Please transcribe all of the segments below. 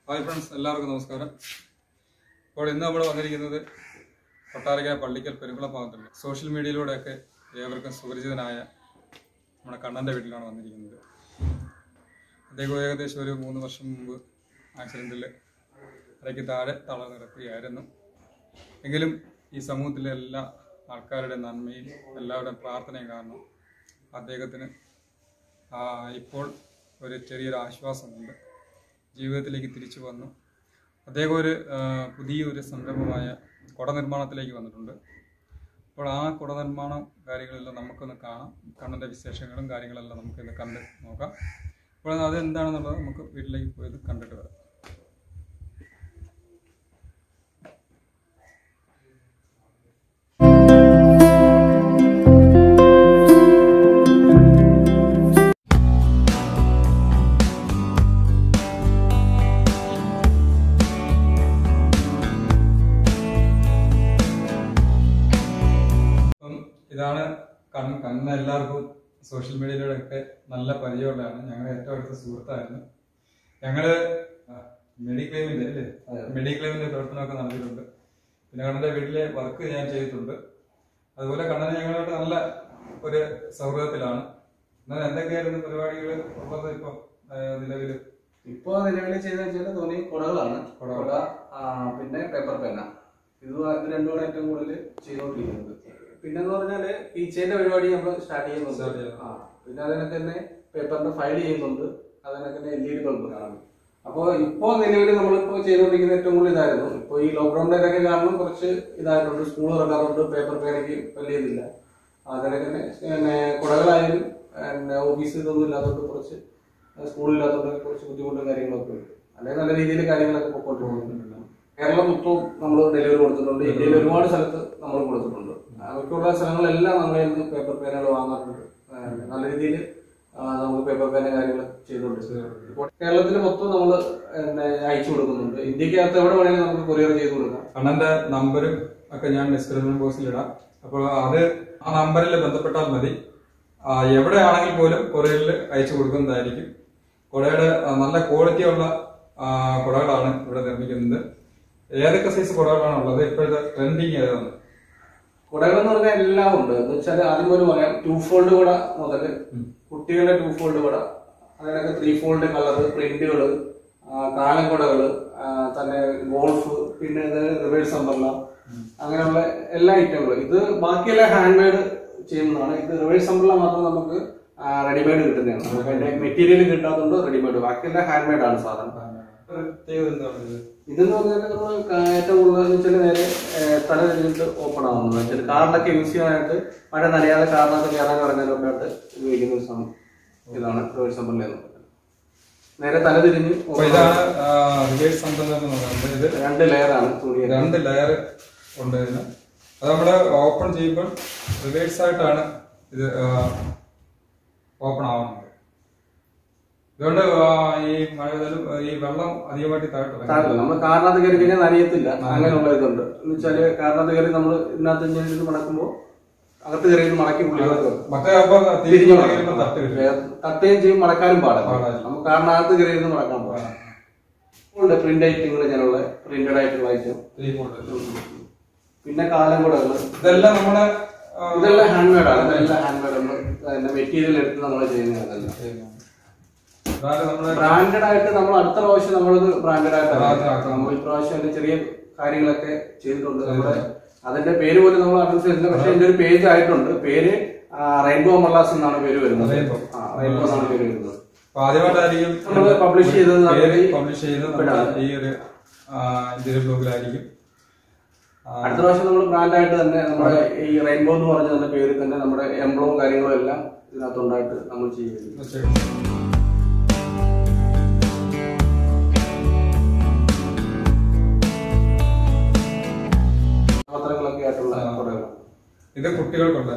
Hi friends എല്ലാവർക്കും നമസ്കാരം ഇപ്പോൾ ഇന്ന് നമ്മൾ വന്നിരിക്കുന്നത് കൊട്ടാരക്കര പള്ളിക്കൽ പെരുകുളം ഭാഗത്തുണ്ട് സോഷ്യൽ മീഡിയയിലൂടെയൊക്കെ ഏവർക്കും സുപരിചിതനായ നമ്മുടെ കണ്ണൻ്റെ വീട്ടിലാണ് വന്നിരിക്കുന്നത് അദ്ദേഹം ഏകദേശം ഒരു മൂന്ന് വർഷം മുമ്പ് ആക്സിഡൻറ്റിൽ അരയ്ക്ക് താഴെ തളർന്ന് കിടക്കുകയായിരുന്നു എങ്കിലും ഈ സമൂഹത്തിലെ എല്ലാ ആൾക്കാരുടെ നന്മയും എല്ലാവരുടെയും പ്രാർത്ഥനയും കാരണം അദ്ദേഹത്തിന് ആ, ഇപ്പോൾ ഒരു ചെറിയൊരു ആശ്വാസമുണ്ട് ജീവിതത്തിലേക്ക് തിരിച്ചു വന്നു അദ്ദേഹം ഒരു ആ, പുതിയൊരു സംരംഭമായ കുട നിർമ്മാണത്തിലേക്ക് വന്നിട്ടുണ്ട് അപ്പോൾ ആ കുട നിർമ്മാണം കാര്യങ്ങളെല്ലാം നമുക്കൊന്ന് കാണാം കണ്ണൻ്റെ വിശേഷങ്ങളും കാര്യങ്ങളെല്ലാം നമുക്കിന്ന് കണ്ട് നോക്കാം അപ്പോൾ അത് എന്താണെന്നുള്ളത് നമുക്ക് വീട്ടിലേക്ക് പോയത് കണ്ടിട്ട് വരാം അപ്പം ഇതാണ് കൺ കണ്ണ് എല്ലാവർക്കും സോഷ്യൽ മീഡിയയിലൂടെയൊക്കെ നല്ല പരിചയമുള്ളതാണ് ഞങ്ങളുടെ ഏറ്റവും അടുത്ത സുഹൃത്തായിരുന്നു ഞങ്ങള് മെഡിക്ലെയിമിന്റെ അല്ലേ മെഡിക്ലെയിമിന്റെ പ്രവർത്തനമൊക്കെ നടത്തിയിട്ടുണ്ട് പിന്നെ കണ്ണന്റെ വീട്ടിലെ വർക്ക് ഞാൻ ചെയ്തിട്ടുണ്ട് അതുപോലെ കണ്ണന് ഞങ്ങളായിട്ട് നല്ല ഒരു സൗഹൃദത്തിലാണ് എന്നാൽ എന്തൊക്കെയായിരുന്നു പരിപാടികൾ ഉള്ളത് ഇപ്പം നിലവിൽ ഇപ്പൊ നിലവിൽ ചെയ്ത വെച്ചാൽ തോന്നി കുടകളാണ് കുടകൾ. കുട ആ, പിന്നെ പേപ്പർ പേന ഇത് ഇത് രണ്ടുമാണ് ഏറ്റവും കൂടുതൽ ചെയ്തുകൊണ്ടിരിക്കുന്നത് പിന്നെ എന്ന് പറഞ്ഞാല് കീച്ചേന്റെ പരിപാടി നമ്മൾ സ്റ്റാർട്ട് Start ചെയ്യുന്നുണ്ട് ചെയ്യുന്നു. ആ പിന്നെ അതിനൊക്കെ തന്നെ പേപ്പറിന്റെ ഫയൽ ചെയ്യുന്നുണ്ട് അതിനൊക്കെ തന്നെ എൽ ഇ ഡി ബൾബ് കാണും അപ്പോൾ ഇപ്പോ നിലവിൽ നമ്മളിപ്പോ ചെയ്തുകൊണ്ടിരിക്കുന്ന ഏറ്റവും കൂടുതൽ ഇതായിരുന്നു ഇപ്പൊ ഈ ലോക്ക്ഡൌണിന്റെ ഇതൊക്കെ കാരണം കുറച്ച് ഇതായിട്ടുണ്ട് സ്കൂൾ തുറക്കാറുണ്ട് പേപ്പർ പേനയ്ക്ക് വലിയ ഇതില്ല അതിനൊക്കെ തന്നെ പിന്നെ കുടകളായാലും പിന്നെ ഓഫീസ് ഇതൊന്നും ഇല്ലാത്തതുകൊണ്ട് കുറച്ച് സ്കൂളില്ലാത്തതുകൊണ്ട് കുറച്ച് ബുദ്ധിമുട്ടും കാര്യങ്ങളൊക്കെ ഉണ്ട് അല്ലെങ്കിൽ നല്ല രീതിയിൽ കാര്യങ്ങളൊക്കെ പൊക്കോണ്ടിരിക്കുന്നുണ്ട് കേരളം മൊത്തവും നമ്മൾ ഡെലിവറി കൊടുത്തിട്ടുണ്ട് ഇന്ത്യയിൽ ഒരുപാട് സ്ഥലത്ത് നമ്മൾ കൊടുത്തിട്ടുണ്ട് അവർക്കുള്ള സ്ഥലങ്ങളെല്ലാം നമ്മുടെ കയ്യിൽ നിന്ന് പേപ്പർ പേനകൾ വാങ്ങാറുണ്ട് ആ, നല്ല രീതിയിൽ നമുക്ക് പേപ്പർ പേന കാര്യങ്ങൾ ചെയ്തുകൊണ്ട് ഇപ്പോൾ കേരളത്തിൽ മൊത്തം നമ്മൾ അയച്ചു കൊടുക്കുന്നുണ്ട് ഇന്ത്യക്കകത്ത് എവിടെ വേണമെങ്കിലും നമുക്ക് കൊറിയർ ചെയ്ത് കൊടുക്കാം കണ്ണന്റെ നമ്പരും ഒക്കെ ഞാൻ ഡിസ്ക്രിപ്ഷൻ ബോക്സിൽ ഇടാം അപ്പോൾ അത് ആ നമ്പറിൽ ബന്ധപ്പെട്ടാൽ മതി ആ, എവിടെയാണെങ്കിൽ പോലും കൊറിയറിൽ അയച്ചു കൊടുക്കുന്നതായിരിക്കും കുടയുടെ ആ, നല്ല ക്വാളിറ്റിയുള്ള ആ, കുടകളാണ് ഇവിടെ നിർമ്മിക്കുന്നത് ഏതൊക്കെ സൈസ് കുടകളാണ് ഉള്ളത് ഇപ്പോഴത്തെ ട്രെൻഡിങ് ഏതാണ് കുടകൾ എന്ന് പറഞ്ഞാൽ എല്ലാം ഉണ്ട് എന്ന് വെച്ചാൽ ആദ്യം ഒരു പറയാം ടു ഫോൾഡ് കുട മുതൽ കുട്ടികളുടെ ടു ഫോൾഡ് കുട അതിനൊക്കെ ത്രീ ഫോൾഡ് കളറ് പ്രിന്റുകൾ കാലം കുടകൾ തന്നെ ഗോൾഫ് പിന്നെ ഇത് റിവേഴ്സ് അമ്പർല അങ്ങനെയുള്ള എല്ലാ ഐറ്റങ്ങളും ഇത് ബാക്കിയെല്ലാം ഹാൻഡ് മെയ്ഡ് ചെയ്യുന്നതാണ് ഇത് റിവേഴ്സ് അമ്പർല മാത്രം നമുക്ക് റെഡിമെയ്ഡ് കിട്ടുന്നതാണ് നമുക്ക് അതിന്റെ മെറ്റീരിയൽ കിട്ടാത്തതുകൊണ്ട് റെഡിമെയ്ഡ് ബാക്കിയെല്ലാം ഹാൻഡ് മെയ്ഡ് ആണ് സാധനം പ്രത്യേകത എന്താണ് ഇത്? ഇതെന്ന് പറഞ്ഞാൽ നമ്മൾ ഏറ്റവും കൂടുതൽ എന്ന് വെച്ചാൽ നേരെ ഏഹ്, തല തിരിഞ്ഞിട്ട് ഓപ്പൺ ആവുന്നത് വെച്ചാൽ കാറിലൊക്കെ യൂസ് ചെയ്യാനായിട്ട് മഴ നനയാതെ കാറിനകത്ത് കയറാൻ ഇറങ്ങാനൊക്കെ ആയിട്ട് ഉപയോഗിക്കുന്ന ഒരു സാധനം ഇതാണ് റിവേഴ്സ് അമ്പർല എന്ന് പറയുന്നത് നേരെ തല തിരിഞ്ഞ് അപ്പൊ ഇതാണ് റിവേഴ്സ് സംബന്ധം എന്ന് പറയുന്നത് ഇത് രണ്ട് ലെയറാണ് തുണി രണ്ട് ലെയർ ഉണ്ട് ഇതിന് അത് നമ്മൾ ഓപ്പൺ ചെയ്യുമ്പോൾ റിവേഴ്സ് ആയിട്ടാണ് ഇത് ഓപ്പൺ ആവുന്നത് ഇതുകൊണ്ട് ആ, ഈ മഴ പെയ്താലും, ആ, ഈ വെള്ളം അധികമായിട്ട് താഴോട്ട് ഇറങ്ങും. താഴെ നമ്മൾ കാറിനകത്ത് കയറി കഴിഞ്ഞാൽ നനയത്തില്ല അങ്ങനെയുള്ള ഇതുണ്ട് എന്ന് വെച്ചാല് കാറിനകത്ത് കയറി നമ്മൾ ഇതിനകത്ത് ഇങ്ങനെ ഇരുന്ന് മടക്കുമ്പോൾ അകത്ത് കയറി ഇരുന്ന് മടക്കി ഉള്ളിലേക്ക് വെക്കും. മറ്റേ അപ്പൊ തിരിഞ്ഞു തിരിഞ്ഞു കഴിയുമ്പോൾ തട്ട് കിട്ടും തട്ടുകയും ചെയ്യും മടക്കാനും പാടില്ല പാടില്ല. നമുക്ക് കാറിനകത്ത് കയറി ഇരുന്ന് മടക്കാൻ പാടില്ല ഉണ്ട് പ്രിന്റ് ഐറ്റങ്ങൾ ഞാനുള്ള പ്രിന്റഡ് ആയിട്ടുള്ള ഐറ്റം ത്രീ ഫോൾഡ്. പിന്നെ കാലം കൂടെ ഉള്ളത് ഇതെല്ലാം നമ്മുടെ ആ, ഇതെല്ലാം ഹാൻഡ് മെയ്ഡ് ആണ് ഇതെല്ലാം ഹാൻഡ് മെയ്ഡ് നമ്മൾ അതിന്റെ മെറ്റീരിയൽ എടുത്ത് നമ്മൾ ചെയ്യുന്നതല്ല ഇതാണ് നമ്മുടെ ബ്രാൻഡഡ് ആയിട്ട് നമ്മൾ അടുത്ത പ്രാവശ്യം നമ്മളത് ബ്രാൻഡഡ് Branded ആയിട്ട് ആക്കണം. നമ്മൾ ഇപ്രാവശ്യം അതിന്റെ ചെറിയ കാര്യങ്ങളൊക്കെ ചെയ്തിട്ടുണ്ട് നമ്മുടെ അതിന്റെ പേര് പോലും നമ്മൾ അനൗൺസ് ചെയ്തില്ല പക്ഷെ എന്റെ ഒരു പേജ് ആയിട്ടുണ്ട് പേര് റെയിൻബോ മല്ലാസ് എന്നാണ് പേര് വരുന്നത് Rainbow. റെയിൻബോ എന്നാണ് പേര് വരുന്നത് അപ്പൊ ആദ്യമായിട്ടായിരിക്കും നമ്മള് publish ചെയ്തത് നമ്മുടെ ഈ- പബ്ലിഷ് ചെയ്ത് നമ്മുടെ ഈ ഒരു ആ, ഇന്ത്യൻ ബ്ലോഗിലായിരിക്കും ആ, അടുത്ത പ്രാവശ്യം നമ്മൾ ബ്രാൻഡ് ആയിട്ട് തന്നെ നമ്മുടെ ഈ റെയിൻബോ എന്ന് പറഞ്ഞ തന്നെ പേര് തന്നെ നമ്മുടെ എംബ്ലവും കാര്യങ്ങളും എല്ലാം ഇതിനകത്തുണ്ടായിട്ട് നമ്മൾ ചെയ്യുന്നത് തീർച്ചയായും. പത്രങ്ങളൊക്കെ ആയിട്ടുള്ള കുടകൾ ഇത് കുട്ടികൾക്കുള്ള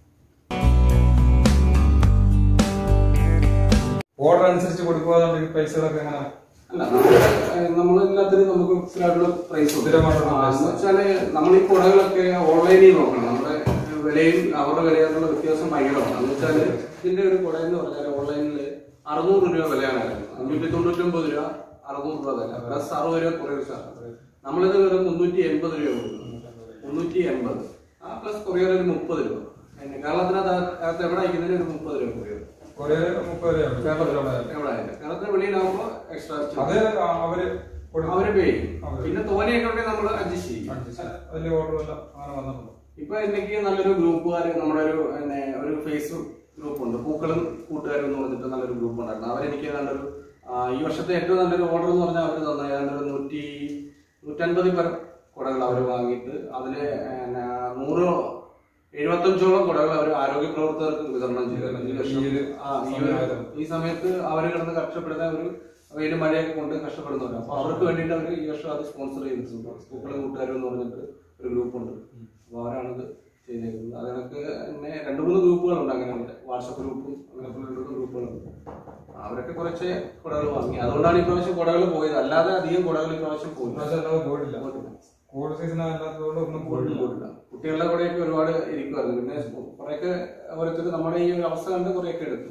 ഓർഡർ അനുസരിച്ച് കൊടുക്കുക പൈസകളൊക്കെ എങ്ങനെ അല്ല നമ്മൾ എല്ലാത്തിനും നമുക്ക് ഫിക്സ്ഡ് ആയിട്ടുള്ള പ്രൈസ് സ്ഥിരമായിട്ടുള്ള price. വെച്ചാല് നമ്മൾ ഈ കുടകളൊക്കെ ഓൺലൈനിൽ നോക്കണം നമ്മുടെ വിലയും അവരുടെ വിലയായിട്ടുള്ള വ്യത്യാസം ഭയങ്കരമാണ് എന്ന് വെച്ചാല് ഇതിന്റെ ഒരു കുട എന്ന് പറഞ്ഞാൽ ഓൺലൈനിൽ അറുന്നൂറ് രൂപ വിലയാണ് വരുന്നത്. അഞ്ഞൂറ്റി തൊണ്ണൂറ്റി ഒമ്പത് രൂപ അറുന്നൂറ് രൂപ വില പ്ലസ് അറുപത് രൂപ കൊറിയർ ചാർജ് നമ്മളിത് വെറും മുന്നൂറ്റി എൺപത് രൂപ കൊടുക്കുന്നു മുന്നൂറ്റി എൺപത് ആ പ്ലസ് കൊറിയർ ഒരു മുപ്പത് രൂപ പിന്നെ കേരളത്തിനകത്ത് അകത്ത് എവിടെ അയക്കുന്നതിന് ഒരു മുപ്പത് രൂപ കൊറിയർ കൊറിയർ മുപ്പത് രൂപയാണ് എവിടെ ആയാലും കേരളത്തിന് വെളിയിലാകുമ്പോൾ എക്സ്ട്രാ അത് അവര് കൊടുക്കും. അവര് പേ ചെയ്യും അവര്. പിന്നെ തോനെയൊക്കെ ഉണ്ടെങ്കിൽ നമ്മൾ അഡ്ജസ്റ്റ് ചെയ്യും വലിയ ഓർഡർ എല്ലാം അങ്ങനെ വന്നിട്ടുണ്ട് ഇപ്പൊ എനിക്ക് നല്ലൊരു ഗ്രൂപ്പുകാർ നമ്മുടെ ഒരു പിന്നെ ഒരു ഫേസ്ബുക്ക് ഗ്രൂപ്പ് ഉണ്ട് പൂക്കളും കൂട്ടുകാരും എന്ന് പറഞ്ഞിട്ട് നല്ലൊരു ഗ്രൂപ്പ് ഉണ്ടായിരുന്നു അവരെനിക്ക് നല്ലൊരു ആ, ഈ വർഷത്തെ ഏറ്റവും നല്ലൊരു ഓർഡർ എന്ന് പറഞ്ഞാൽ അവർ തന്ന ഏതാണ്ട് ഒരു നൂറ്റി നൂറ്റൻപതിൽ പരം കുടകൾ അവർ വാങ്ങിയിട്ട് അതില് പിന്നെ നൂറോ എഴുപത്തഞ്ചോളം കുടകൾ അവർ ആരോഗ്യ പ്രവർത്തകർക്ക് വിതരണം ചെയ്തു ഈ വർഷം ഈ ഒരു ആ, ഈ ഒരു- ഈ സമയത്ത് അവർ കിടന്ന് കഷ്ടപ്പെടുന്ന ഒരു വെയിലും മഴയൊക്കെ കൊണ്ട് കഷ്ടപ്പെടുന്നുണ്ട് അപ്പൊ അവർക്ക് വേണ്ടിയിട്ട് അവർ ഈ വർഷം അത് സ്പോൺസർ ചെയ്തിട്ടുണ്ട് പൂക്കളും കൂട്ടുകാരും എന്ന് പറഞ്ഞിട്ട് ഒരു ഗ്രൂപ്പ് ഉണ്ട് അപ്പൊ അവരാണിത് ചെയ്തേക്കുന്നത് അത് കണക്ക് തന്നെ രണ്ട് മൂന്ന് ഗ്രൂപ്പുകളുണ്ട് അങ്ങനെ വാട്സപ്പ് ഗ്രൂപ്പും അങ്ങനെ രണ്ട് മൂന്ന് ഗ്രൂപ്പുകളുണ്ട് അവരൊക്കെ കുറച്ച് കുടകൾ വാങ്ങി അതുകൊണ്ടാണ് ഇപ്രാവശ്യം കുടകൾ പോയത് അല്ലാതെ അധികം കുടകൾ ഇപ്രാവശ്യം പോയില്ല ഇപ്രാവശ്യം അല്ലാതെ പോയിട്ടില്ല പോയിട്ടില്ല. കോവിഡ് സീസൺ അല്ലാത്തതുകൊണ്ട് ഒന്നും പോയിട്ടില്ല പോയിട്ടില്ല കുട്ടികളുടെ കൂടെയൊക്കെ ഒരുപാട് ഇരിക്കുമായിരുന്നു പിന്നെ കുറെയൊക്കെ ഓരോരുത്തർ നമ്മുടെ ഈ ഒരു അവസ്ഥ കണ്ട് കുറെയൊക്കെ എടുത്തു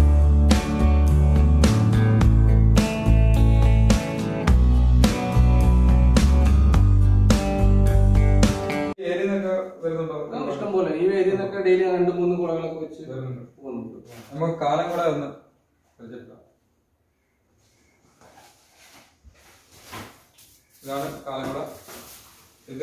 ഏരിയ നിന്നൊക്കെ വരുന്നുണ്ടോ ഇഷ്ടം പോലെ ഈ ഏരിയയിൽ നിന്നൊക്കെ ഡെയിലി രണ്ട് മൂന്ന് കുടകളൊക്കെ വെച്ച് വരുന്നുണ്ട് പോകുന്നുണ്ട് നമുക്ക് കാലം കൂടെ ഒന്ന് പരിചയപ്പെടാം ഇതാണ് കാലംകുട ഇത്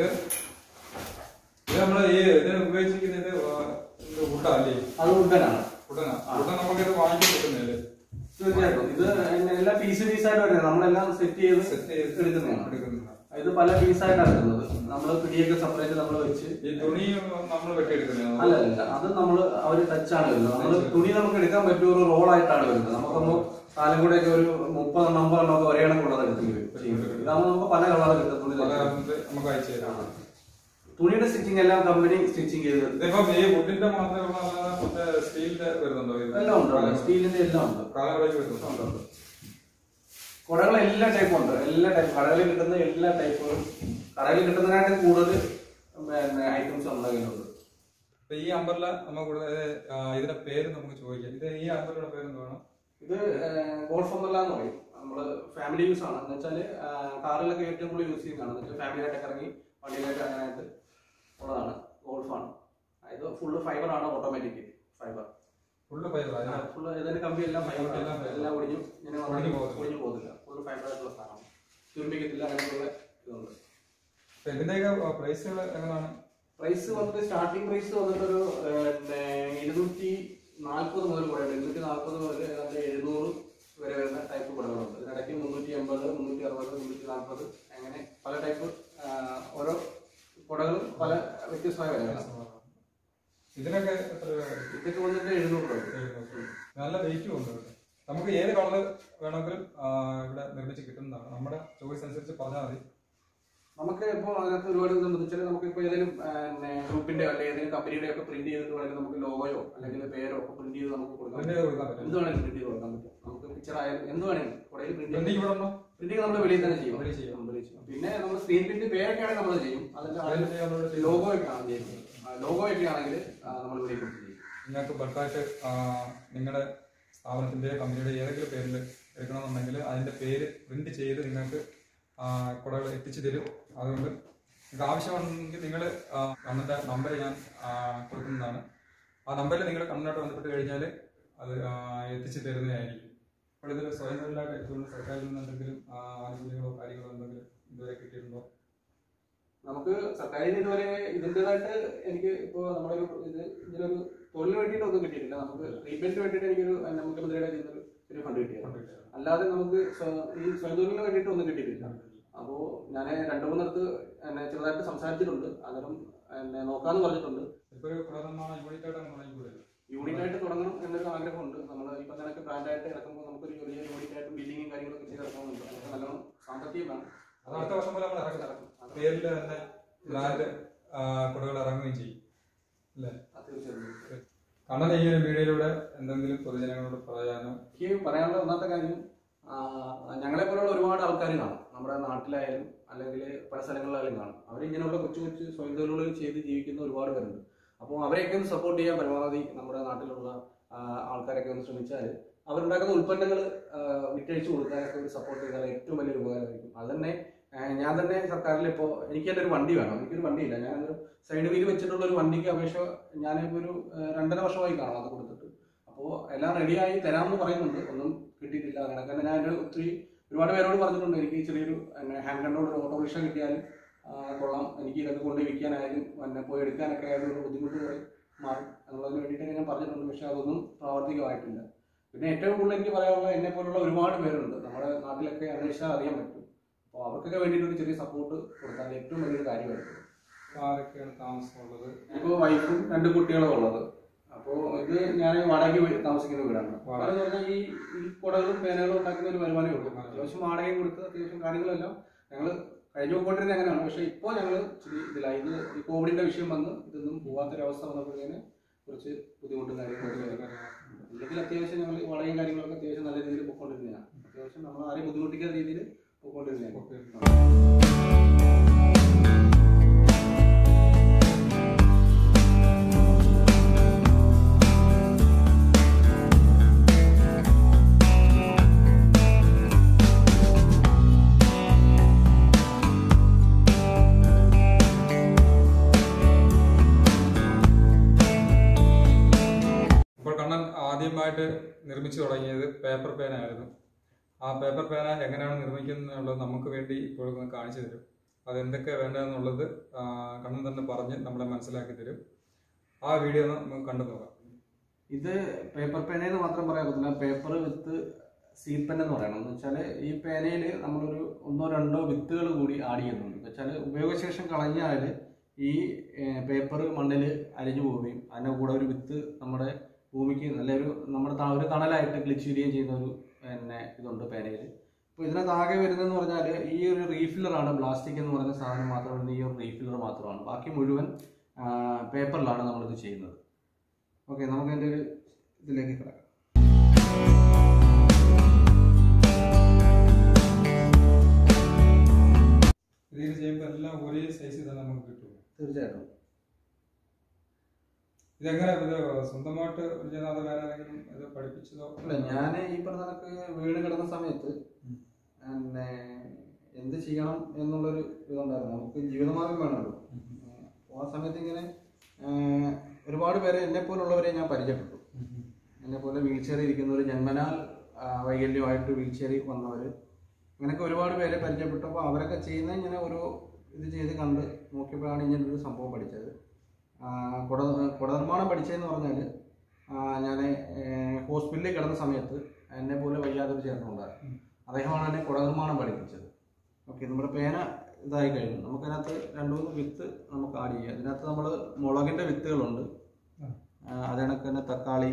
ഇത് നമ്മള് ഈ ഇതിന് ഉപയോഗിച്ചിരിക്കുന്നത് വുഡല്ലേ അത് ഉണ്ടനാണ് വുഡനാ വുഡൻ നമുക്ക് ഇത് വാങ്ങിക്കാൻ കിട്ടുന്നില്ലേ തീർച്ചയായിട്ടും ഇത് എല്ലാ പീസ് പീസായിട്ട് വരുന്നത് നമ്മളെല്ലാം സെറ്റ് ചെയ്ത് സെറ്റ് ചെയ്ത് എടുക്കുന്നതാണ് എടുക്കുന്നതാണ് ഇത് പല പീസായിട്ടാണ് എടുക്കുന്നത് നമ്മൾ പിടിയൊക്കെ സെപ്പറേറ്റ് നമ്മൾ വെച്ച് ഈ തുണി നമ്മൾ വെട്ടിയെടുക്കുന്നതാണ് അല്ല അല്ല അത് നമ്മൾ അവർ ടച്ചാണ് വരുന്നത് നമ്മൾ തുണി നമുക്ക് എടുക്കാൻ പറ്റിയ ഒരു റോളായിട്ടാണ് വരുന്നത് നമുക്കൊന്ന് കാലം കൂടെ ഒക്കെ ഒരു മുപ്പതെണ്ണം അമ്പതെണ്ണം ഒക്കെ ഒരേ കണക്കുള്ളത് എടുക്കേണ്ടി വരും ചെയ്യുന്നത്. ഇതാകുമ്പോൾ നമുക്ക് പല കളർ കിട്ടും തുണി പല തയ്ച്ച്. ഇത് നമുക്ക് അയച്ചു തരാം തുണിയുടെ സ്റ്റിച്ചിങ് എല്ലാം കമ്പനി സ്റ്റിച്ചിങ് ചെയ്ത് ഇതിപ്പം ഈ വുഡിന്റെ മാത്രമേ ഉള്ളൂ അല്ലാതെ മറ്റേ സ്റ്റീലിന്റെ വരുന്നുണ്ടോ ഇത്? എല്ലാം ഉണ്ട് സ്റ്റീലിന്റെ എല്ലാം ഉണ്ട് കാലങ്ങളേക്ക് വരുന്നുണ്ടോ ഉണ്ട്, ഉണ്ട്. കുടകൾ എല്ലാ ടൈപ്പും ഉണ്ട് എല്ലാ ടൈപ്പ് കടകളിൽ കിട്ടുന്ന എല്ലാ ടൈപ്പുകളും കടകളിൽ കിട്ടുന്നതിനായിട്ട് കൂടുതൽ പിന്നെ ഐറ്റംസ് നമ്മുടെ കയ്യിലുണ്ട് അപ്പൊ ഈ അമ്പർല നമുക്ക് കൂടുതൽ ഇതിന്റെ പേര് നമുക്ക് ചോദിക്കാം ഇത് ഈ അമ്പർലയുടെ പേര് എന്താണ് ഇത് ഗോൾഫ് ഒന്നല്ല എന്ന് പറയും നമ്മള് ഫാമിലി യൂസ് ആണ് എന്ന് വെച്ചാല് ആ, കാറിലൊക്കെ ഏറ്റവും കൂടുതൽ യൂസ് ചെയ്യുന്നതാണ് എന്ന് വെച്ചാൽ ഫാമിലിയായിട്ടൊക്കെ ഇറങ്ങി വണ്ടിയിലൊക്കെ അങ്ങനെയായിട്ട് ഉള്ളതാണ് ഗോൾഫാണ് ഇത് ഫുള്ള് ഫൈബർ ആണ് automatic fibre full fibre full ഇതിന്റെ കമ്പി എല്ലാം ഫൈബർ എല്ലാം fiber. എല്ലാം ഒടിഞ്ഞു ഇങ്ങനെ ഒടിഞ്ഞു വന്നിട്ട് പോകത്തില്ല. ഒടിഞ്ഞു പോകുന്നില്ല ഫുള്ള് ഫൈബർ ആയിട്ടുള്ള സാധനമാണ് തുരുമ്പിക്കത്തില്ല അങ്ങനെയുള്ള ഇതുണ്ട് ഇതിന്റെയൊക്കെ പ്രൈസുകൾ എങ്ങനെയാണ് പ്രൈസ് വന്നിട്ട് സ്റ്റാർട്ടിംഗ് പ്രൈസ് വന്നിട്ട് ഒരു പിന്നെ ഇരുന്നൂറ്റി നാൽപ്പത് മുതൽ കുറയുണ്ട് ഇരുന്നൂറ്റി നാൽപ്പത് മുതൽ ഏതാണ്ട് എഴുന്നൂറ് വരെ വരുന്ന ടൈപ്പ് കുടകളുണ്ട് ഇതിനിടയ്ക്ക് മുന്നൂറ്റി എൺപത് മുന്നൂറ്റി അറുപത് മുന്നൂറ്റി നാൽപ്പത് അങ്ങനെ പല ടൈപ്പ് ഓരോ കുടകളും പല വ്യത്യസ്തമായ വിലകളാണ് ഇതിനൊക്കെ എത്ര രൂപ വരും? ഇതൊക്കെ വന്നിട്ട് എഴുന്നൂറ് രൂപ എഴുന്നൂറ്. നല്ല വെയിറ്റും ഉണ്ട് കേട്ടോ. നമുക്ക് ഏത് കളർ വേണമെങ്കിലും ആ, ഇവിടെ നിർമ്മിച്ച് കിട്ടുന്നതാണ് നമ്മുടെ ചോയ്സ് അനുസരിച്ച് പറഞ്ഞാൽ മതി നമുക്ക് ഇപ്പോൾ അതിനകത്ത് ഒരുപാട് ഇതുണ്ട് വെച്ചാൽ നമുക്ക് ഇപ്പോൾ ഏതെങ്കിലും പിന്നെ ഗ്രൂപ്പിന്റെ അല്ലെങ്കിൽ ഏതെങ്കിലും കമ്പനിയുടെ ഒക്കെ പ്രിന്റ് ചെയ്തിട്ട് വേണമെങ്കിൽ നമുക്ക് ലോഗോയോ അല്ലെങ്കിൽ പേരോ ഒക്കെ പ്രിന്റ് ചെയ്ത് നമുക്ക് കൊടുക്കാം അതിന്റെ കൊടുക്കാൻ പറ്റും എന്ത് വേണമെങ്കിലും പ്രിന്റ് ചെയ്ത് കൊടുക്കാൻ പറ്റും നമുക്ക് പിക്ചർ ആയാലും എന്ത് വേണമെങ്കിലും കുടയിൽ പ്രിന്റ് പ്രിന്റിംഗ് ഇവിടെ ഉണ്ടോ പ്രിന്റിംഗ് നമ്മൾ വെളിയിൽ തന്നെ ചെയ്യും വെളിയിൽ ചെയ്യും. വെളിയിൽ ചെയ്യും. പിന്നെ നമ്മൾ സ്ക്രീൻ പ്രിന്റ് പേരൊക്കെ ആണെങ്കിൽ നമ്മൾ ചെയ്യും അതിന്റെ അതിന്റെ നമ്മളിവിടെ ചെയ്യും. ലോഗോ ഒക്കെ ആണ് ചെയ്യുന്നത് ലോഗോ ഒക്കെ ആണെങ്കിൽ നമ്മൾ വെളിയിൽ കൊടുത്ത് ചെയ്യും നിങ്ങൾക്ക് ബൾക്കായിട്ട് നിങ്ങളുടെ സ്ഥാപനത്തിന്റെ കമ്പനിയുടെ ഏതെങ്കിലും പേരിൽ എടുക്കണമെന്നുണ്ടെങ്കിൽ അതിന്റെ പേര് പ്രിന്റ് ചെയ്ത് നിങ്ങൾക്ക് കുടകൾ എത്തിച്ചു തരും അതുകൊണ്ട് നിങ്ങൾക്ക് ആവശ്യമുണ്ടെങ്കിൽ നിങ്ങൾ കണ്ണന്റെ നമ്പർ ഞാൻ ആ, കൊടുക്കുന്നതാണ് ആ നമ്പറിൽ നിങ്ങൾ കണ്ണനായിട്ട് ബന്ധപ്പെട്ട് കഴിഞ്ഞാൽ അത് ആ, എത്തിച്ചു തരുന്നതായിരിക്കും അപ്പോൾ ഇതിൽ സ്വയം തൊഴിലായിട്ട് എത്തുകൊണ്ട് സർക്കാരിൽ നിന്ന് എന്തെങ്കിലും ആ, ആനുകൂല്യങ്ങളോ കാര്യങ്ങളോ എന്തെങ്കിലും ഇതുവരെ കിട്ടിയിട്ടുണ്ടോ നമുക്ക് സർക്കാരിൽ നിന്ന് ഇതുവരെ ഇതിൻ്റെതായിട്ട് എനിക്ക് ഇപ്പോൾ നമ്മുടെ ഒരു ഇത് ഇതിനൊരു തൊഴിലിന് വേണ്ടിയിട്ട് ഒന്നും കിട്ടിയിട്ടില്ല നമുക്ക് ട്രീറ്റ്മെന്റിന് വേണ്ടിയിട്ട് എനിക്കൊരു പിന്നെ മുഖ്യമന്ത്രിയുടെ കയ്യിൽ നിന്നൊരു ഒരു ഫണ്ട് കിട്ടിയത് അല്ലാതെ നമുക്ക് സ്വ- ഈ സ്വയം തൊഴിലിന് വേണ്ടിയിട്ട് ഒന്നും കിട്ടിയിട്ടില്ല അപ്പോൾ ഞാൻ രണ്ടു മൂന്നിടത്ത് എന്നെ ചെറുതായിട്ട് സംസാരിച്ചിട്ടുണ്ട് അന്നേരം എന്നെ നോക്കാന്ന് പറഞ്ഞിട്ടുണ്ട് ഇപ്പോൾ ഒരു പ്രധാനമായ യൂണിറ്റ് ആയിട്ട് അങ്ങനെ തുടങ്ങിക്കൂടെ യൂണിറ്റ് ആയിട്ട് തുടങ്ങണം എന്നൊരു ആഗ്രഹമുണ്ട് നമ്മൾ ഇപ്പം നിനക്ക് ബ്രാൻഡായിട്ട് ഇറക്കുമ്പോൾ നമുക്കൊരു ചെറിയ യൂണിറ്റ് ആയിട്ട് ബില്ലിങ്ങും കാര്യങ്ങളൊക്കെ ചെയ്ത് ഇറക്കണമെന്നുണ്ട് അതൊക്കെ നല്ലോണം സാമ്പത്തികം വേണം അത് അടുത്ത വർഷം പോലെ നമ്മൾ ഇറക്കും ഇറക്കും. അത് പേരിൽ തന്നെ ബ്രാൻഡ് കുടകൾ ഇറങ്ങുകയും ചെയ്യും അല്ലേ അത് തീർച്ചയായിട്ടും കണ്ണൻ ഈ ഒരു വീഡിയോയിലൂടെ എന്തെങ്കിലും പൊതുജനങ്ങളോട് പറയാനോ എനിക്ക് പറയാനുള്ള ഒന്നാമത്തെ കാര്യം ഞങ്ങളെ പോലുള്ള ഒരുപാട് ആൾക്കാർ കാണും നമ്മുടെ നാട്ടിലായാലും അല്ലെങ്കിൽ പല സ്ഥലങ്ങളിലായാലും കാണും അവരിങ്ങനെയുള്ള കൊച്ചു കൊച്ചു സ്വയം തൊഴിലുകൾ ചെയ്ത് ജീവിക്കുന്ന ഒരുപാട് പേരുണ്ട് അപ്പോൾ അവരെയൊക്കെ ഒന്ന് സപ്പോർട്ട് ചെയ്യാൻ പരമാവധി നമ്മുടെ നാട്ടിലുള്ള ആ, ആൾക്കാരൊക്കെ ഒന്ന് ശ്രമിച്ചാൽ അവരുണ്ടാക്കുന്ന ഉൽപ്പന്നങ്ങൾ വിറ്റഴിച്ചു കൊടുക്കാനൊക്കെ ഒരു സപ്പോർട്ട് ചെയ്താൽ ഏറ്റവും വലിയൊരു ഉപകാരമായിരിക്കും അത് തന്നെ ആ, ഞാൻ തന്നെ സർക്കാരിൽ ഇപ്പോൾ എനിക്ക് തന്നെ ഒരു വണ്ടി വേണം എനിക്കൊരു വണ്ടിയില്ല ഞാനൊരു സൈഡ് വീൽ വെച്ചിട്ടുള്ള ഒരു വണ്ടിക്ക് അപേക്ഷ ഞാനിപ്പോൾ ഒരു ആ, രണ്ടര വർഷമായി കാണാം അത് കൊടുത്തിട്ട് അപ്പോൾ എല്ലാം റെഡിയായി തരാമെന്ന് പറയുന്നുണ്ട് ഒന്നും കിട്ടിയിട്ടില്ല അങ്ങനെ തന്നെ ഞാൻ ഒരു ഒത്തിരി ഒരുപാട് പേരോട് പറഞ്ഞിട്ടുണ്ട് എനിക്ക് ചെറിയൊരു ഹാൻഡ് കൺട്രോൾ ഒരു ഓട്ടോറിക്ഷ കിട്ടിയാലും ആ, കൊള്ളാം എനിക്ക് ഇതൊക്കെ കൊണ്ട് വിൽക്കാനായാലും പിന്നെ പോയി എടുക്കാനൊക്കെ ആയാലും ഒരു ബുദ്ധിമുട്ട് കുറെ മാറും എന്നുള്ളതിന് വേണ്ടിയിട്ടൊക്കെ ഞാൻ പറഞ്ഞിട്ടുണ്ട് പക്ഷെ അതൊന്നും പ്രാവർത്തികമായിട്ടില്ല പിന്നെ ഏറ്റവും കൂടുതൽ എനിക്ക് പറയാനുള്ള എന്നെ പോലുള്ള ഒരുപാട് പേരുണ്ട് നമ്മുടെ നാട്ടിലൊക്കെ അന്വേഷിച്ചാൽ അറിയാൻ പറ്റും അപ്പോൾ അവർക്കൊക്കെ വേണ്ടിയിട്ട് ഒരു ചെറിയ സപ്പോർട്ട് കൊടുത്താൽ ഏറ്റവും വലിയൊരു കാര്യമായിരിക്കും ആരൊക്കെയാണ് താമസമുള്ളത് ഇപ്പോൾ വൈഫും രണ്ട് കുട്ടികളും ഉള്ളത് അപ്പോൾ ഇത് ഞാൻ വാടകയ്ക്ക് വീ- താമസിക്കുന്ന വീടാണ് വാടക എന്ന് പറഞ്ഞാൽ ഈ ഈ കുടകളും പേനകളും ഉണ്ടാക്കുന്ന ഒരു വരുമാനമേ ഉള്ളൂ അത്യാവശ്യം വാടകയും കൊടുത്ത് അത്യാവശ്യം കാര്യങ്ങളെല്ലാം ഞങ്ങൾ കഴിഞ്ഞു പോയിക്കൊണ്ടിരുന്നത് അങ്ങനെയാണ് പക്ഷേ ഇപ്പോൾ ഞങ്ങൾ ഇച്ചിരി ഇതിലായി ഇത് ഈ കോവിഡിന്റെ വിഷയം വന്ന് ഇതൊന്നും പോകാത്തൊരവസ്ഥ വന്നപ്പോഴത്തേന് കുറച്ച് ബുദ്ധിമുട്ടും കാര്യങ്ങളൊക്കെ അല്ലെങ്കിൽ അത്യാവശ്യം ഞങ്ങൾ വാടകയും കാര്യങ്ങളൊക്കെ അത്യാവശ്യം നല്ല രീതിയിൽ പോയിക്കൊണ്ടിരുന്നതാണ് അത്യാവശ്യം നമ്മൾ ആരെയും ബുദ്ധിമുട്ടിക്കാത്ത രീതിയിൽ പോയിക്കൊണ്ടിരുന്നതാണ് ഇപ്പോൾ കണ്ണൻ ആദ്യമായിട്ട് നിർമ്മിച്ചു തുടങ്ങിയത് പേപ്പർ പേന ആയിരുന്നു ആ പേപ്പർ പേന എങ്ങനെയാണ് നിർമ്മിക്കുന്നുള്ളത് നമുക്ക് വേണ്ടി ഇപ്പോൾ ഒന്ന് കാണിച്ചു തരും അതെന്തൊക്കെ വേണ്ടതെന്നുള്ളത് ആ, കണ്ണൻ തന്നെ പറഞ്ഞ് നമ്മളെ മനസ്സിലാക്കി തരും ആ വീഡിയോ ഒന്ന് നമുക്ക് കണ്ടു നോക്കാം ഇത് പേപ്പർ പേനയെന്ന് മാത്രം പറയാൻ പറ്റില്ല പേപ്പർ വിത്ത് സീഡ് പെൻ എന്ന് പറയണം എന്ന് വെച്ചാൽ ഈ പേനയിൽ നമ്മളൊരു ഒന്നോ രണ്ടോ വിത്തുകൾ കൂടി ആഡ് ചെയ്യുന്നുണ്ട് എന്ന് വെച്ചാൽ ഉപയോഗശേഷം കളഞ്ഞാൽ ഈ പേപ്പർ മണ്ണിൽ അരിഞ്ഞു പോവുകയും അതിൻ്റെ കൂടെ ഒരു വിത്ത് നമ്മുടെ ഭൂമിക്ക് നല്ലൊരു നമ്മുടെ ത- ഒരു തണലായിട്ട് ക്ലിച്ചിരിക്കുകയും ചെയ്യുന്ന ഒരു പിന്നെ ഇതുണ്ട് പേനയിൽ അപ്പോൾ ഇതിനകത്ത് ആകെ വരുന്നതെന്ന് പറഞ്ഞാൽ ഈ ഒരു റീഫില്ലറാണ് പ്ലാസ്റ്റിക് എന്ന് പറയുന്ന സാധനം മാത്രം വരുന്ന ഈ ഒരു റീഫില്ലർ മാത്രമാണ് ബാക്കി മുഴുവൻ പേപ്പറിലാണ് നമ്മളിത് ചെയ്യുന്നത് ഓക്കെ നമുക്ക് എൻ്റെ ഒരു ഇതിലേക്ക് കിടക്കാം ഇതിൽ ചെയ്യുമ്പോൾ എല്ലാം ഒരേ സൈസിൽ തന്നെ നമുക്ക് കിട്ടും തീർച്ചയായിട്ടും ഇതെങ്ങനെ ഇത് സ്വന്തമായിട്ട് ചെയ്യുന്ന വേറെ ആരെങ്കിലും ഇത് പഠിപ്പിച്ചതോ അല്ല ഞാൻ ഈ പറഞ്ഞ കണക്ക് വീട് കിടന്ന സമയത്ത് പിന്നെ എന്ത് ചെയ്യണം എന്നുള്ളൊരു ഇതുണ്ടായിരുന്നു നമുക്ക് ജീവിതമാർഗം വേണമല്ലോ അപ്പോൾ ആ സമയത്ത് ഇങ്ങനെ ഏഹ്, ഒരുപാട് പേരെ എന്നെ പോലുള്ളവരെ ഞാൻ പരിചയപ്പെട്ടു എന്നെ പോലെ വീൽ ചെയറിൽ ഇരിക്കുന്നവർ ജന്മനാൽ ആ, വൈകല്യമായിട്ട് വീൽ ചെയറിൽ വന്നവർ അങ്ങനെയൊക്കെ ഒരുപാട് പേരെ പരിചയപ്പെട്ടപ്പോൾ അവരൊക്കെ ചെയ്യുന്ന ഇങ്ങനെ ഓരോ ഇത് ചെയ്ത് കണ്ട് നോക്കിയപ്പോഴാണ് ഇങ്ങനെ ഒരു സംഭവം പഠിച്ചത് ആ, കുട കുട നിർമ്മാണം പഠിച്ചതെന്ന് പറഞ്ഞാൽ ഞാൻ ഹോസ്പിറ്റലിൽ കിടന്ന സമയത്ത് എന്നെ പോലെ വയ്യാതൊരു ചേട്ടനുണ്ടായിരുന്നു അദ്ദേഹമാണ് എന്നെ കുട നിർമ്മാണം പഠിപ്പിച്ചത് ഓക്കെ നമ്മുടെ പേന ഇതായി കഴിഞ്ഞു നമുക്കതിനകത്ത് രണ്ട് മൂന്ന് വിത്ത് നമുക്ക് ആഡ് ചെയ്യാം അതിനകത്ത് നമ്മൾ മുളകിൻ്റെ വിത്തുകളുണ്ട് ആ, അത് കണക്ക് തന്നെ തക്കാളി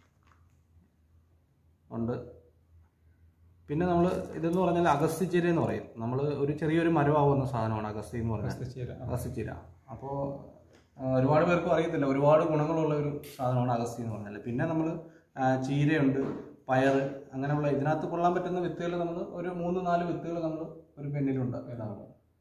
ഉണ്ട് പിന്നെ നമ്മൾ ഇതെന്ന് പറഞ്ഞാൽ അഗസ്തിച്ചീര എന്ന് പറയും നമ്മൾ ഒരു ചെറിയൊരു മരമാവുന്ന സാധനമാണ് അഗസ്തി എന്ന് പറഞ്ഞാൽ ചെയ്യാം അഗസ്തിച്ചീര അപ്പോൾ ഒരുപാട് പേർക്കും അറിയത്തില്ല ഒരുപാട് ഗുണങ്ങളുള്ള ഒരു സാധനമാണ് അഗസ്തി എന്ന് പറഞ്ഞാൽ പിന്നെ നമ്മൾ ചീരയുണ്ട് പയർ അങ്ങനെയുള്ള ഇതിനകത്ത് കൊള്ളാൻ പറ്റുന്ന വിത്തുകൾ നമ്മൾ ഒരു മൂന്ന് നാല് വിത്തുകൾ നമ്മൾ ഒരു പെണ്ണിലുണ്ട് ഇതാണ്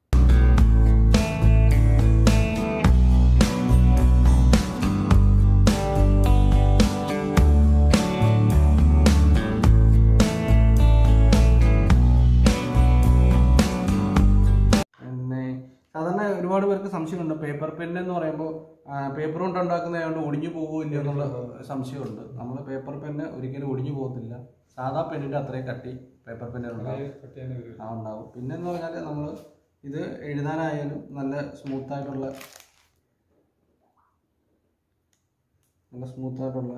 പിന്നെ സാധാരണ ഒരുപാട് പേർക്ക് സംശയമുണ്ട് പേപ്പർ പെൻ എന്ന് പറയുമ്പോൾ പേപ്പർ കൊണ്ട് ഉണ്ടാക്കുന്നതായതുകൊണ്ട് ഒടിഞ്ഞു പോകുമോ ഇല്ലയോ എന്നുള്ള സംശയമുണ്ട് നമ്മൾ പേപ്പർ പെന്ന് ഒരിക്കലും ഒടിഞ്ഞു പോകത്തില്ല സാധാ പെന്നിൻ്റെ അത്രയും കട്ടി പേപ്പർ പെന്നിനുണ്ടാവും കട്ടി തന്നെ വരും ആ ഉണ്ടാവും പിന്നെന്ന് പറഞ്ഞാൽ നമ്മൾ ഇത് എഴുതാനായാലും നല്ല സ്മൂത്ത് ആയിട്ടുള്ള നല്ല സ്മൂത്ത് ആയിട്ടുള്ള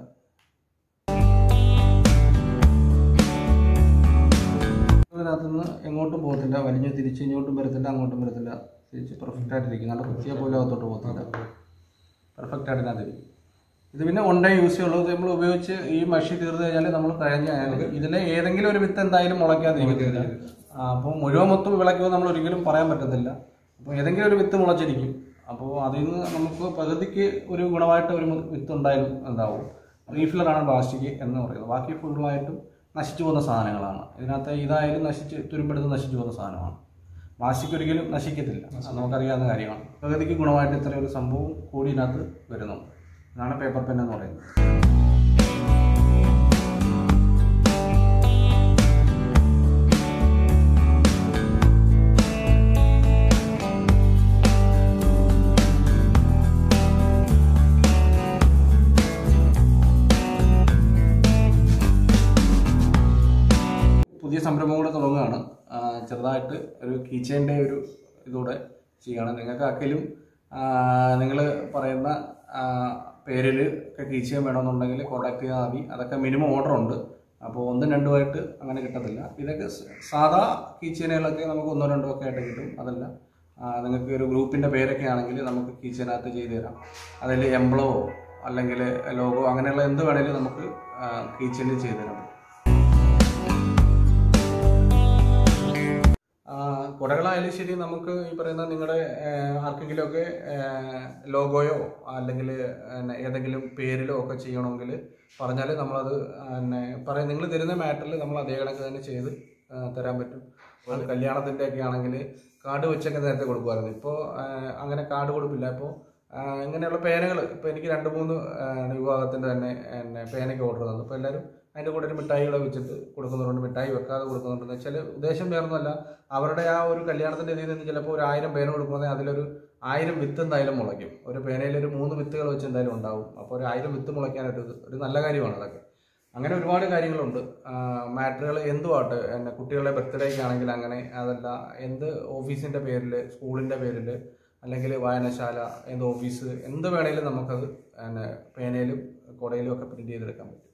ഇതിനകത്തുനിന്ന് എങ്ങോട്ടും പോകത്തില്ല വലിഞ്ഞ് തിരിച്ച് ഇങ്ങോട്ടും വരത്തില്ല അങ്ങോട്ടും വരത്തില്ല തിരിച്ച് പെർഫെക്റ്റ് ആയിട്ടിരിക്കും നല്ല കുത്തിയ പോലെ അകത്തോട്ട് പോകത്തില്ല പെർഫെക്റ്റ് ആയിട്ട് ഇതിനകത്തിരിക്കും ഇത് പിന്നെ വൺ ഡേ യൂസ് ചെയ്യുള്ളൂ ഇത് നമ്മൾ ഉപയോഗിച്ച് ഈ മഷി തീർന്നു കഴിഞ്ഞാൽ നമ്മൾ കഴിഞ്ഞ ഇതിലെ ഏതെങ്കിലും ഒരു വിത്ത് എന്തായാലും മുളയ്ക്കാതിരിക്കത്തില്ല ആ, അപ്പോൾ മുഴുവൻ മൊത്തം വിളയ്ക്കുമ്പോൾ നമ്മൾ ഒരിക്കലും പറയാൻ പറ്റത്തില്ല അപ്പോൾ ഏതെങ്കിലും ഒരു വിത്ത് മുളച്ചിരിക്കും അപ്പോൾ അതിൽ നിന്ന് നമുക്ക് പകുതിക്ക് ഒരു ഗുണമായിട്ട് ഒരു മു- വിത്ത് ഉണ്ടായാലും എന്താവും റീഫില്ലറാണ് പ്ലാസ്റ്റിക് എന്ന് പറയുന്നത് ബാക്കി ഫുള്ളായിട്ടും നശിച്ചു പോകുന്ന സാധനങ്ങളാണ് ഇതിനകത്ത് ഇതായാലും നശിച്ച് തുരുമ്പെടുത്ത് നശിച്ചു പോകുന്ന സാധനമാണ് പ്ലാസ്റ്റിക് ഒരിക്കലും നശിക്കത്തില്ല അത് നമുക്കറിയാവുന്ന കാര്യമാണ് പ്രകൃതിക്ക് ഗുണമായിട്ട് ഇത്ര ഒരു സംഭവം കൂടി ഇതിനകത്ത് വരുന്നുണ്ട് ഇതാണ് പേപ്പർ പെൻ എന്ന് പറയുന്നത് സംരംഭം കൂടെ തുടങ്ങുകയാണ് ആ, ചെറുതായിട്ട് ഒരു കീച്ചേൻ്റെ ഒരു ഇതൂടെ ചെയ്യുകയാണ് നിങ്ങൾക്ക് ആർക്കെങ്കിലും നിങ്ങൾ പറയുന്ന പേരിൽ ഒക്കെ കീച്ചേൻ വേണമെന്നുണ്ടെങ്കിൽ കോൺടാക്ട് ചെയ്താൽ മതി അതൊക്കെ മിനിമം ഓർഡർ ഉണ്ട് അപ്പോൾ ഒന്നും രണ്ടുമായിട്ട് അങ്ങനെ കിട്ടത്തില്ല ഇതൊക്കെ സ- സാധാ കീച്ചേനുകളൊക്കെ നമുക്ക് ഒന്നോ രണ്ടോ ഒക്കെ ആയിട്ട് കിട്ടും അതല്ല ആ, നിങ്ങൾക്ക് ഒരു ഗ്രൂപ്പിൻ്റെ പേരൊക്കെ ആണെങ്കിൽ നമുക്ക് കീച്ചേനകത്ത് ചെയ്തു തരാം അതിൽ എംബ്ലമോ അല്ലെങ്കിൽ ലോഗോ അങ്ങനെയുള്ള എന്ത് വേണേലും നമുക്ക് കീച്ചേനിൽ ചെയ്തു തരാം ആ, കുടകളായാലും ശരി നമുക്ക് ഈ പറയുന്ന നിങ്ങളുടെ ആർക്കെങ്കിലുമൊക്കെ ലോഗോയോ അല്ലെങ്കിൽ ഏതെങ്കിലും പേരിലോ ഒക്കെ ചെയ്യണമെങ്കിൽ പറഞ്ഞാൽ നമ്മളത് പിന്നെ പറയാം നിങ്ങൾ തരുന്ന മാറ്ററിൽ നമ്മൾ അതേ കണക്ക് തന്നെ ചെയ്ത് ആ, തരാൻ പറ്റും അത് കല്യാണത്തിൻ്റെ ഒക്കെ ആണെങ്കിൽ കാർഡ് വെച്ചൊക്കെ നേരത്തെ കൊടുക്കുമായിരുന്നു ഇപ്പോൾ അങ്ങനെ കാർഡ് കൊടുപ്പില്ല ഇപ്പോൾ ഇങ്ങനെയുള്ള പേനകൾ ഇപ്പോൾ എനിക്ക് രണ്ട് മൂന്ന് ആ, വിഭാഗത്തിൻ്റെ തന്നെ പിന്നെ പേനയ്ക്ക് ഓർഡർ തന്നു അപ്പോൾ എല്ലാവരും അതിൻ്റെ കൂടെ ഒരു മിഠായി കൂടെ വെച്ചിട്ട് കൊടുക്കുന്നുണ്ട് മിഠായി വെക്കാതെ കൊടുക്കുന്നുണ്ടെന്ന് വെച്ചാൽ ഉദ്ദേശം വേറൊന്നുമല്ല അവരുടെ ആ ഒരു കല്യാണത്തിൻ്റെ ഇതിൽ നിന്ന് ചിലപ്പോൾ ഒരു ആയിരം പേന കൊടുക്കുമ്പോൾ അതിലൊരു ആയിരം വിത്ത് എന്തായാലും മുളയ്ക്കും ഒരു പേനയിൽ ഒരു മൂന്ന് വിത്തുകൾ വെച്ച് എന്തായാലും ഉണ്ടാവും അപ്പോൾ ഒരു ആയിരം വിത്ത് മുളയ്ക്കാനായിട്ട് ഇത് ഒരു നല്ല കാര്യമാണ് അതൊക്കെ അങ്ങനെ ഒരുപാട് കാര്യങ്ങളുണ്ട് മാറ്ററുകൾ എന്തുമായിട്ട് എന്നെ കുട്ടികളുടെ ബർത്ത്ഡേക്ക് ആണെങ്കിൽ അങ്ങനെ അതല്ല എന്ത് ഓഫീസിൻ്റെ പേരിൽ സ്കൂളിൻ്റെ പേരിൽ അല്ലെങ്കിൽ വായനശാല എന്ത് ഓഫീസ് എന്ത് വേണേലും നമുക്കത് പിന്നെ പേനയിലും കുടയിലും ഒക്കെ പ്രിന്റ് ചെയ്തെടുക്കാൻ പറ്റും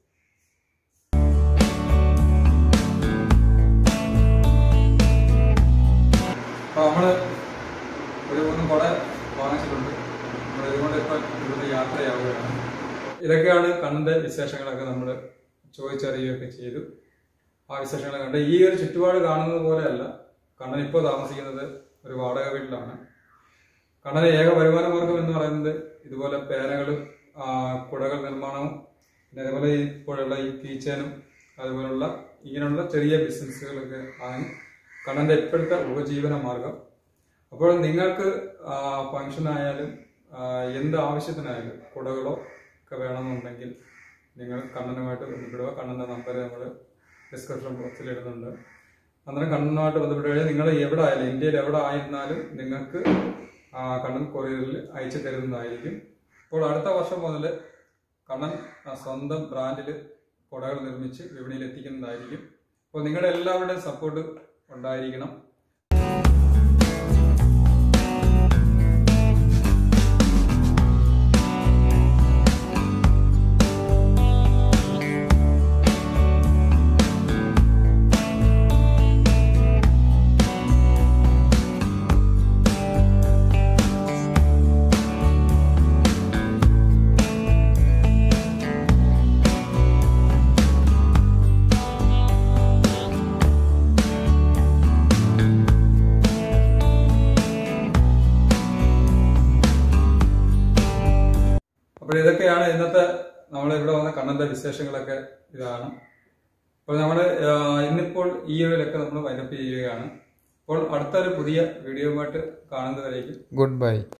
അപ്പോൾ നമ്മൾ ഒരു മൂന്ന് കുട വാങ്ങിച്ചിട്ടുണ്ട് നമ്മൾ ഇതുകൊണ്ട് ഇപ്പം ഇവിടുന്ന് യാത്രയാവുകയാണ് ഇതൊക്കെയാണ് കണ്ണൻ്റെ വിശേഷങ്ങളൊക്കെ നമ്മൾ ചോദിച്ചറിയുകയൊക്കെ ചെയ്തു ആ വിശേഷങ്ങൾ കണ്ട് ഈ ഒരു ചുറ്റുപാട് കാണുന്നത് പോലെയല്ല കണ്ണൻ ഇപ്പോൾ താമസിക്കുന്നത് ഒരു വാടക വീട്ടിലാണ് കണ്ണന് ഏക വരുമാന മാർഗം എന്ന് പറയുന്നത് ഇതുപോലെ പേനകളും ആ, കുടകൾ നിർമ്മാണവും പിന്നെ അതേപോലെ ഈ ഇപ്പോഴുള്ള ഈ കീച്ചേനും അതുപോലുള്ള ഇങ്ങനെയുള്ള ചെറിയ ബിസിനസ്സുകളൊക്കെ ആണ് കണ്ണന്റെ ഇപ്പോഴത്തെ ഉപജീവന മാർഗം അപ്പോൾ നിങ്ങൾക്ക് ഫംഗ്ഷൻ ആയാലും ആ, എന്ത് ആവശ്യത്തിനായാലും കുടകളോ ഒക്കെ വേണമെന്നുണ്ടെങ്കിൽ നിങ്ങൾ കണ്ണനുമായിട്ട് ബന്ധപ്പെടുക കണ്ണൻ്റെ നമ്പർ നമ്മൾ ഡിസ്ക്രിപ്ഷൻ ബോക്സിൽ ഇടുന്നുണ്ട് അന്നേരം കണ്ണനുമായിട്ട് ബന്ധപ്പെടുക നിങ്ങൾ എവിടെ ആയാലും ഇന്ത്യയിൽ എവിടെ ആയിരുന്നാലും നിങ്ങൾക്ക് ആ, കണ്ണൻ കൊറിയറിൽ അയച്ചു തരുന്നതായിരിക്കും ഇപ്പോൾ അടുത്ത വർഷം മുതൽ കണ്ണൻ ആ, സ്വന്തം ബ്രാൻഡിൽ കുടകൾ നിർമ്മിച്ച് വിപണിയിൽ എത്തിക്കുന്നതായിരിക്കും അപ്പോൾ നിങ്ങളുടെ എല്ലാവരുടെയും സപ്പോർട്ട് ഉണ്ടായിരിക്കണം അപ്പോൾ ഇതൊക്കെയാണ് ഇന്നത്തെ നമ്മൾ ഇവിടെ വന്ന കണ്ണന്റെ വിശേഷങ്ങളൊക്കെ ഇതാണ് അപ്പോൾ നമ്മൾ ഇന്നിപ്പോൾ ഈ ഒരിലൊക്കെ നമ്മൾ വൈൻഡപ്പ് ചെയ്യുകയാണ് അപ്പോൾ അടുത്തൊരു പുതിയ വീഡിയോയുമായിട്ട് കാണുന്നവരേക്കും ഗുഡ് ബൈ